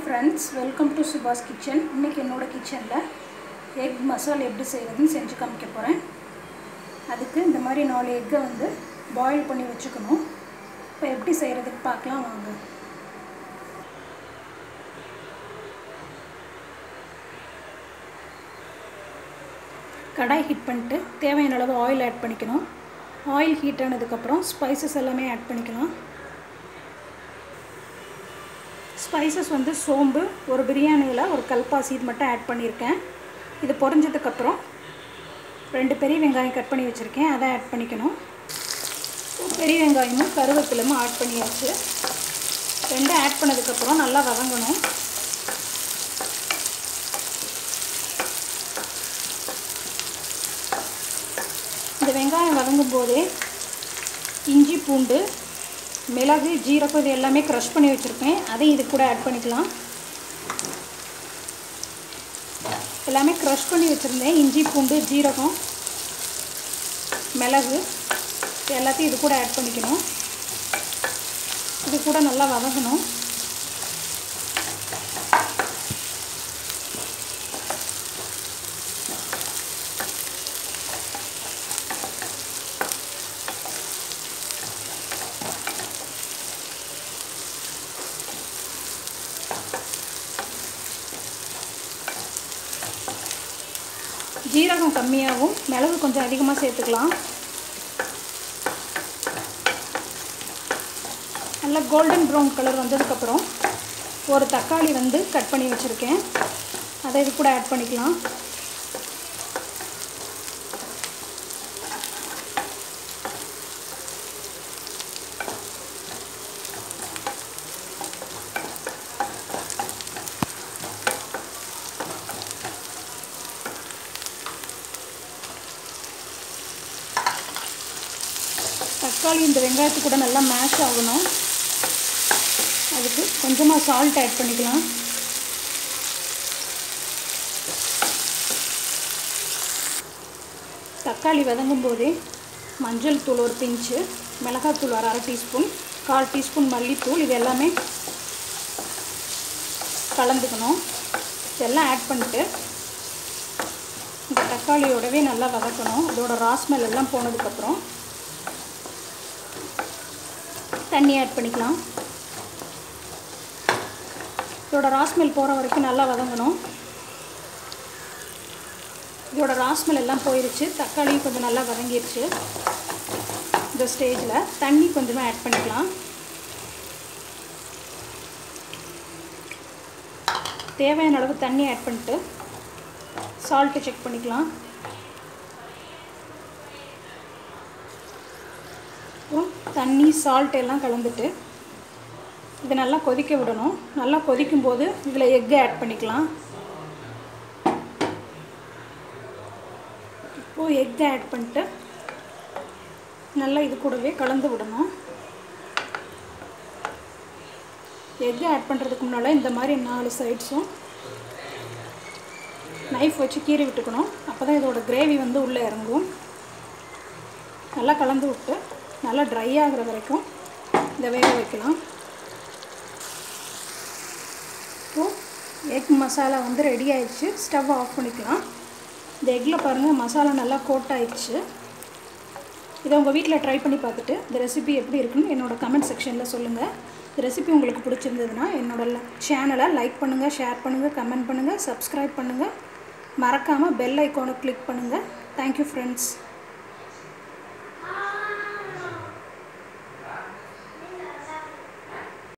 friends welcome to Subash kitchen இன்றைக்கி என்னோடய கிச்சனில் எக் மசால் எப்படி செய்கிறதுன்னு செஞ்சு காமிக்க போகிறேன் அதுக்கு இந்த மாதிரி நாலு எக்கை வந்து பாயில் பண்ணி வச்சுக்கணும் இப்போ எப்படி செய்கிறதுக்கு பார்க்கலாம் வாங்க கடாய் ஹீட் பண்ணிட்டு தேவையான அளவு ஆயில் ஆட் பண்ணிக்கணும் ஆயில் ஹீட் ஆனதுக்கப்புறம் ஸ்பைசஸ் எல்லாமே ஆட் பண்ணிக்கலாம் ஸ்பைசஸ் வந்து சோம்பு ஒரு பிரியாணியில் ஒரு கல்பாசி இது மட்டும் ஆட் பண்ணியிருக்கேன் இது பொரிஞ்சதுக்கப்புறம் ரெண்டு பெரிய வெங்காயம் கட் பண்ணி வச்சுருக்கேன் அதை ஆட் பண்ணிக்கணும் பெரிய வெங்காயமும் கருவேப்பிலமும் ஆட் பண்ணியாச்சு ரெண்டும் ஆட் பண்ணதுக்கப்புறம் நல்லா வதங்கணும் இந்த வெங்காயம் வதங்கும் போதே இஞ்சி பூண்டு மிளகு ஜீரகம் இது எல்லாமே க்ரஷ் பண்ணி வச்சுருக்கேன் அதையும் இது கூட ஆட் பண்ணிக்கலாம் எல்லாமே க்ரஷ் பண்ணி வச்சுருந்தேன் இஞ்சி பூண்டு ஜீரகம் மிளகு எல்லாத்தையும் இது கூட ஆட் பண்ணிக்கணும் இது கூட நல்லா வதங்கணும் ஜீரகம் கம்மியாகவும் மிளகு கொஞ்சம் அதிகமாக சேர்த்துக்கலாம் நல்லா கோல்டன் ப்ரௌன் கலர் வந்ததுக்கப்புறம் ஒரு தக்காளி வந்து கட் பண்ணி வச்சுருக்கேன் அதை இது கூட ஆட் பண்ணிக்கலாம் தக்காளி இந்த வெங்காயத்து கூட நல்லா மேஷ் ஆகணும் அதுக்கு கொஞ்சமாக சால்ட் ஆட் பண்ணிக்கலாம் தக்காளி வதங்கும் போதே மஞ்சள் தூள் ஒரு பிஞ்சு மிளகாத்தூள் ஒரு அரை டீஸ்பூன் கால் டீஸ்பூன் மல்லித்தூள் இது எல்லாமே கலந்துக்கணும் இதெல்லாம் ஆட் பண்ணிட்டு இந்த தக்காளியோடவே நல்லா வதக்கணும் இதோட ராஸ்மெல் எல்லாம் போனதுக்கப்புறம் தண்ணி ஆட் பண்ணிக்கலாம் இதோட ராஸ்மெல் போகிற வரைக்கும் நல்லா வதங்கணும் இதோட ராஸ்மெல் எல்லாம் போயிடுச்சு தக்காளியும் கொஞ்சம் நல்லா வதங்கிடுச்சு இந்த ஸ்டேஜில் தண்ணி கொஞ்சமாக ஆட் பண்ணிக்கலாம் தேவையான அளவு தண்ணி ஆட் பண்ணிட்டு சால்ட்டு செக் பண்ணிக்கலாம் அப்புறம் தண்ணி சால்ட் எல்லாம் கலந்துட்டு இது நல்லா கொதிக்க விடணும் நல்லா கொதிக்கும் போது இதில் எக்கு ஆட் பண்ணிக்கலாம் இப்போது எக்கு ஆட் பண்ணிட்டு நல்லா இது கூடவே கலந்து விடணும் எக்கு ஆட் பண்ணுறதுக்கு முன்னால் இந்த மாதிரி நாலு சைட்ஸும் நைஃப் வச்சு கீறி விட்டுக்கணும் அப்போ தான் இதோட கிரேவி வந்து உள்ளே இறங்கும் நல்லா கலந்து விட்டு நல்லா ட்ரை ஆகிற வரைக்கும் இதை வேக வைக்கலாம் இப்போது எக் மசாலா வந்து ரெடி ஆயிடுச்சு ஸ்டவ் ஆஃப் பண்ணிக்கலாம் இந்த எக்கில் பாருங்கள் மசாலா நல்லா கோட் ஆயிடுச்சு இதை உங்கள் வீட்டில் ட்ரை பண்ணி பார்த்துட்டு இந்த ரெசிபி எப்படி இருக்குன்னு என்னோடய கமெண்ட் செக்ஷனில் சொல்லுங்கள் இந்த ரெசிபி உங்களுக்கு பிடிச்சிருந்ததுன்னா என்னோடய சேனலை லைக் பண்ணுங்கள் ஷேர் பண்ணுங்கள் கமெண்ட் பண்ணுங்கள் சப்ஸ்கிரைப் பண்ணுங்கள் மறக்காமல் பெல் ஐக்கானை கிளிக் பண்ணுங்கள் தேங்க்யூ ஃப்ரெண்ட்ஸ்